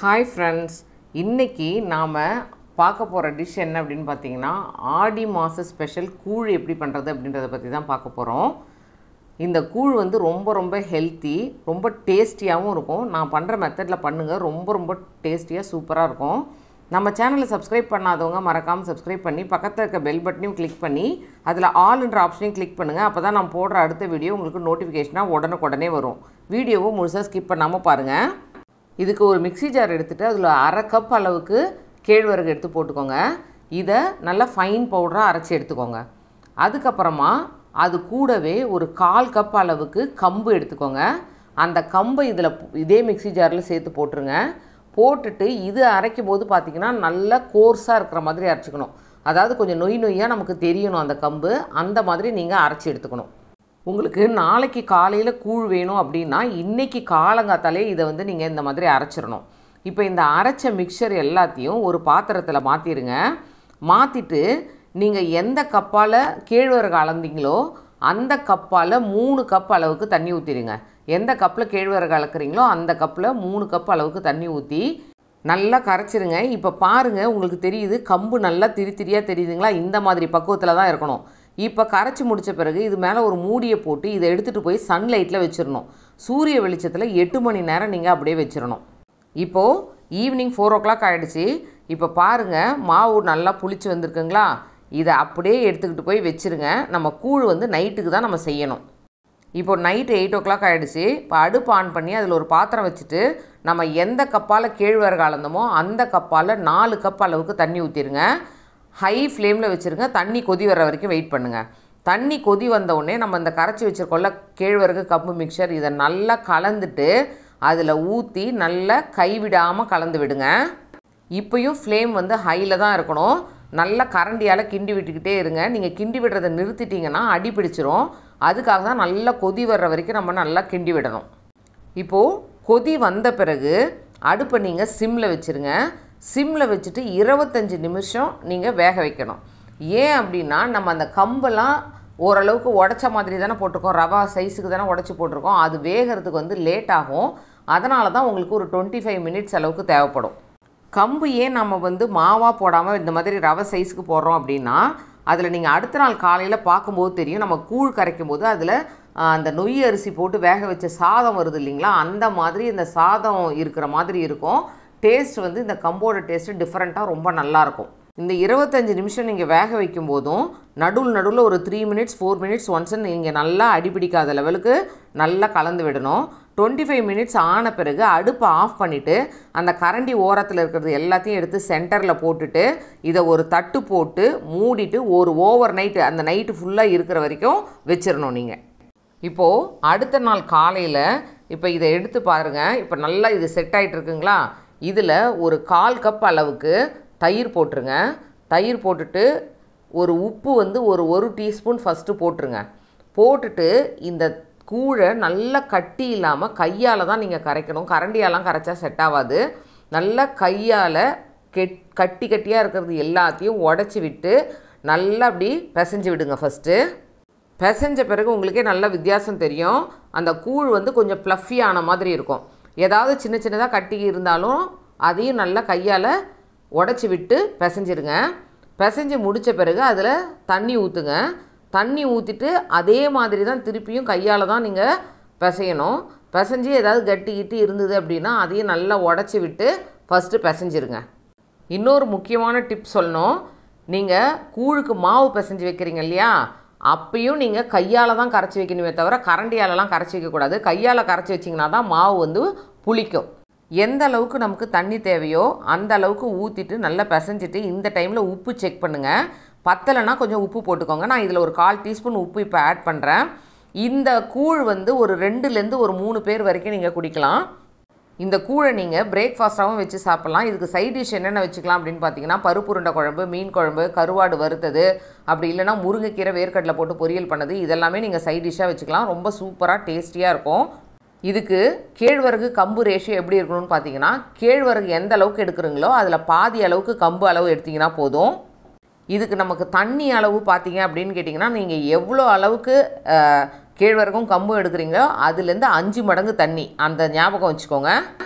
hi friends இன்னைக்கு நாம் பார்க்க போகிற டிஷ் என்ன அப்படின்னு பார்த்தீங்கன்னா ஆடி மாத ஸ்பெஷல் கூழ் எப்படி பண்ணுறது அப்படின்றத பற்றி தான் பார்க்க போகிறோம் இந்த கூழ் வந்து ரொம்ப ரொம்ப ஹெல்த்தி ரொம்ப டேஸ்டியாகவும் இருக்கும் நான் பண்ணுற மெத்தடில் பண்ணுங்கள் ரொம்ப ரொம்ப டேஸ்டியாக சூப்பராக இருக்கும் நம்ம சேனலை சப்ஸ்கிரைப் பண்ணாதவங்க மறக்காமல் சப்ஸ்கிரைப் பண்ணி பக்கத்தில் இருக்க பெல் பட்டனையும் கிளிக் பண்ணி அதில் ஆல்ன்ற ஆப்ஷனையும் கிளிக் பண்ணுங்கள் அப்போ தான் நான் போடுற அடுத்த வீடியோ உங்களுக்கு நோட்டிஃபிகேஷனாக உடனுக்குடனே வரும் வீடியோவை முழுசாக ஸ்கிப் பண்ணாமல் பாருங்கள் இதுக்கு ஒரு மிக்ஸி ஜார் எடுத்துகிட்டு அதில் அரை கப் அளவுக்கு கேழ்வரகு எடுத்து போட்டுக்கோங்க இதை நல்லா ஃபைன் பவுடராக அரைச்சி எடுத்துக்கோங்க அதுக்கப்புறமா அது கூடவே ஒரு கால் கப் அளவுக்கு கம்பு எடுத்துக்கோங்க அந்த கம்பை இதில் இதே மிக்ஸி ஜாரில் சேர்த்து போட்டுருங்க போட்டுட்டு இது அரைக்கும் போது பார்த்திங்கன்னா நல்லா கோர்ஸாக இருக்கிற மாதிரி அரைச்சிக்கணும் அதாவது கொஞ்சம் நொய் நொய்யாக நமக்கு தெரியணும் அந்த கம்பு அந்த மாதிரி நீங்கள் அரைச்சி எடுத்துக்கணும் உங்களுக்கு நாளைக்கு காலையில் கூழ் வேணும் அப்படின்னா இன்றைக்கி காலங்காத்தாலே இதை வந்து நீங்கள் இந்த மாதிரி அரைச்சிடணும் இப்போ இந்த அரைச்ச மிக்சர் எல்லாத்தையும் ஒரு பாத்திரத்தில் மாற்றிடுங்க மாற்றிட்டு நீங்கள் எந்த கப்பால் கேழ்வரகு அளந்தீங்களோ அந்த கப்பால் மூணு கப் அளவுக்கு தண்ணி ஊற்றிடுங்க எந்த கப்பில் கேழ்வரகு அளக்குறீங்களோ அந்த கப்பில் மூணு கப் அளவுக்கு தண்ணி ஊற்றி நல்லா கரைச்சிருங்க இப்போ பாருங்கள் உங்களுக்கு தெரியுது கம்பு நல்லா திரி திரியாக தெரியுதுங்களா இந்த மாதிரி பக்குவத்தில் தான் இருக்கணும் இப்போ கரைச்சி முடித்த பிறகு இது மேலே ஒரு மூடியை போட்டு இதை எடுத்துகிட்டு போய் சன்லைட்டில் வச்சிடணும் சூரிய வெளிச்சத்தில் எட்டு மணி நேரம் நீங்கள் அப்படியே வச்சிடணும் இப்போது ஈவினிங் ஃபோர் ஓ கிளாக் ஆகிடுச்சு இப்போ பாருங்கள் மாவு நல்லா புளிச்சு வந்திருக்குங்களா இதை அப்படியே எடுத்துக்கிட்டு போய் வச்சுருங்க நம்ம கூழ் வந்து நைட்டுக்கு தான் நம்ம செய்யணும் இப்போ நைட்டு எயிட் ஓ கிளாக் ஆகிடுச்சு இப்போ அடுப்பு ஆன் பண்ணி அதில் ஒரு பாத்திரம் வச்சுட்டு நம்ம எந்த கப்பால் கேழ்வரகு அளந்தோமோ அந்த கப்பால் நாலு கப் அளவுக்கு தண்ணி ஊற்றிடுங்க ஹை ஃப்ளேமில் வச்சுருங்க தண்ணி கொதி வர வரைக்கும் வெயிட் பண்ணுங்கள் தண்ணி கொதி வந்த உடனே நம்ம இந்த கரைச்சி வச்சுருக்கோம்ல கேழ்வரகு கம்பு மிக்சர் இதை நல்லா கலந்துட்டு அதில் ஊற்றி நல்லா கைவிடாமல் கலந்து விடுங்க இப்போயும் ஃப்ளேம் வந்து ஹையில் தான் இருக்கணும் நல்லா கரண்டியால் கிண்டி விட்டுக்கிட்டே இருங்க நீங்கள் கிண்டி விடுறதை நிறுத்திட்டிங்கன்னா அடி பிடிச்சிரும் அதுக்காக தான் நல்லா கொதி வர்ற வரைக்கும் நம்ம நல்லா கிண்டி விடணும் இப்போது கொதி வந்த பிறகு அடுப்பை நீங்கள் சிம்மில் வச்சுருங்க சிம்மில் வச்சுட்டு இருபத்தஞ்சி நிமிஷம் நீங்கள் வேக வைக்கணும் ஏன் அப்படின்னா நம்ம அந்த கம்பெல்லாம் ஓரளவுக்கு உடச்ச மாதிரி தானே போட்டிருக்கோம் ரவா சைஸுக்கு தானே உடச்சி போட்டிருக்கோம் அது வேகிறதுக்கு வந்து லேட் ஆகும் அதனால தான் உங்களுக்கு ஒரு டுவெண்ட்டி ஃபைவ் மினிட்ஸ் அளவுக்கு தேவைப்படும் கம்பு ஏன் நம்ம வந்து மாவாக போடாமல் இந்த மாதிரி ரவை சைஸுக்கு போடுறோம் அப்படின்னா அதில் நீங்கள் அடுத்த நாள் காலையில் பார்க்கும்போது தெரியும் நம்ம கூழ் கரைக்கும் போது அதில் அந்த நொய் அரிசி போட்டு வேக வச்ச சாதம் வருது இல்லைங்களா அந்த மாதிரி இந்த சாதம் இருக்கிற மாதிரி இருக்கும் டேஸ்ட் வந்து இந்த கம்போட டேஸ்ட்டு டிஃப்ரெண்ட்டாக ரொம்ப நல்லாயிருக்கும் இந்த இருபத்தஞ்சி நிமிஷம் நீங்கள் வேக வைக்கும் போதும் நடுவில் நடுவில் ஒரு three minutes four minutes once நீங்கள் நல்லா அடிப்பிடிக்காத லெவலுக்கு நல்லா கலந்து விடணும் டுவெண்ட்டி ஃபைவ் மினிட்ஸ் ஆன பிறகு அடுப்பை ஆஃப் பண்ணிவிட்டு அந்த கரண்டி ஓரத்தில் இருக்கிறது எல்லாத்தையும் எடுத்து சென்டரில் போட்டுட்டு இதை ஒரு தட்டு போட்டு மூடிட்டு ஒரு ஓவர் நைட்டு அந்த நைட்டு ஃபுல்லாக இருக்கிற வரைக்கும் வச்சிடணும் நீங்கள் இப்போது அடுத்த நாள் காலையில் இப்போ இதை எடுத்து பாருங்கள் இப்போ நல்லா இது செட் ஆகிட்டு இருக்குங்களா இதில் ஒரு கால் கப் அளவுக்கு தயிர் போட்டுருங்க தயிர் போட்டுட்டு ஒரு உப்பு வந்து ஒரு ஒரு டீஸ்பூன் ஃபஸ்ட்டு போட்டுருங்க போட்டுட்டு இந்த கூழை நல்லா கட்டி இல்லாமல் கையால் தான் நீங்கள் கரைக்கணும் கரண்டியாலாம் கரைச்சா செட் ஆகாது நல்லா கையால் கெட் கட்டி கட்டியாக இருக்கிறது எல்லாத்தையும் உடச்சி விட்டு நல்லா அப்படி பிசைஞ்சு விடுங்க ஃபஸ்ட்டு பிசைஞ்ச பிறகு உங்களுக்கே நல்ல வித்தியாசம் தெரியும் அந்த கூழ் வந்து கொஞ்சம் ப்ளஃபியான மாதிரி இருக்கும் ஏதாவது சின்ன சின்னதாக கட்டி இருந்தாலும் அதையும் நல்லா கையால் உடச்சி விட்டு பிசைஞ்சிருங்க பிசைஞ்சு முடித்த பிறகு அதில் தண்ணி ஊற்றுங்க தண்ணி ஊற்றிட்டு அதே மாதிரி தான் திருப்பியும் கையால் தான் நீங்கள் பிசையணும் பிசைஞ்சு ஏதாவது கட்டி கிட்டி இருந்தது அப்படின்னா அதையும் நல்லா உடச்சி விட்டு ஃபஸ்ட்டு பிசைஞ்சிருங்க இன்னொரு முக்கியமான டிப் சொல்லணும் நீங்கள் கூழுக்கு மாவு பிசைஞ்சு வைக்கிறீங்க இல்லையா அப்பயும் நீங்கள் கையால் தான் கரைச்சி வைக்கணுமே தவிர கரண்டியாலலாம் கரைச்சி வைக்கக்கூடாது கையால் கரைச்சி வச்சிங்கன்னா தான் மாவு வந்து புளிக்கும் எந்த அளவுக்கு நமக்கு தண்ணி தேவையோ அந்த அளவுக்கு ஊற்றிட்டு நல்லா பிசைஞ்சிட்டு இந்த டைமில் உப்பு செக் பண்ணுங்கள் பத்தலைன்னா கொஞ்சம் உப்பு போட்டுக்கோங்க நான் இதில் ஒரு கால் டீஸ்பூன் உப்பு இப்போ ஆட் பண்ணுறேன் இந்த கூழ் வந்து ஒரு ரெண்டுலேருந்து ஒரு மூணு பேர் வரைக்கும் நீங்கள் குடிக்கலாம் இந்த கூழை நீங்கள் பிரேக்ஃபாஸ்ட்டாகவும் வச்சு சாப்பிட்லாம் இதுக்கு சைட் டிஷ் என்னென்ன வச்சுக்கலாம் அப்படின்னு பார்த்தீங்கன்னா பருப்பு உருண்டை குழம்பு மீன் குழம்பு கருவாடு வறுத்தது அப்படி இல்லைனா முருங்கைக்கீரை வேர்க்கடலை போட்டு பொரியல் பண்ணது இதெல்லாமே நீங்கள் சைட் டிஷ்ஷாக வச்சுக்கலாம் ரொம்ப சூப்பராக டேஸ்டியாக இருக்கும் இதுக்கு கேழ்வரகு கம்பு ரேஷியோ எப்படி இருக்கணும்னு பார்த்தீங்கன்னா கேழ்வரகு எந்த அளவுக்கு எடுக்கிறீங்களோ அதில் பாதி அளவுக்கு கம்பு அளவு எடுத்திங்கன்னா போதும் இதுக்கு நமக்கு தண்ணி அளவு பார்த்தீங்க அப்படின்னு கேட்டிங்கன்னா நீங்கள் எவ்வளோ அளவுக்கு அஹ், கேழ்வரகும் கம்பும் எடுக்கிறீங்களோ அதுலேருந்து அஞ்சு மடங்கு தண்ணி அந்த ஞாபகம் வச்சுக்கோங்க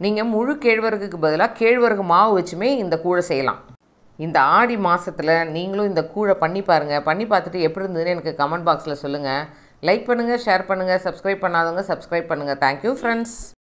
நீங்கள் முழு கேழ்வரகுக்கு பதிலாக கேழ்வரகு மாவு வச்சுமே இந்த கூழை செய்யலாம் இந்த ஆடி மாதத்தில் நீங்களும் இந்த கூழை பண்ணி பாருங்கள் பண்ணி பார்த்துட்டு எப்படி இருந்ததுன்னு எனக்கு கமெண்ட் பாக்ஸில் சொல்லுங்கள் லைக் பண்ணுங்கள் ஷேர் பண்ணுங்கள் சப்ஸ்கிரைப் பண்ணாதவங்க சப்ஸ்கிரைப் பண்ணுங்கள் தேங்க்யூ ஃப்ரெண்ட்ஸ்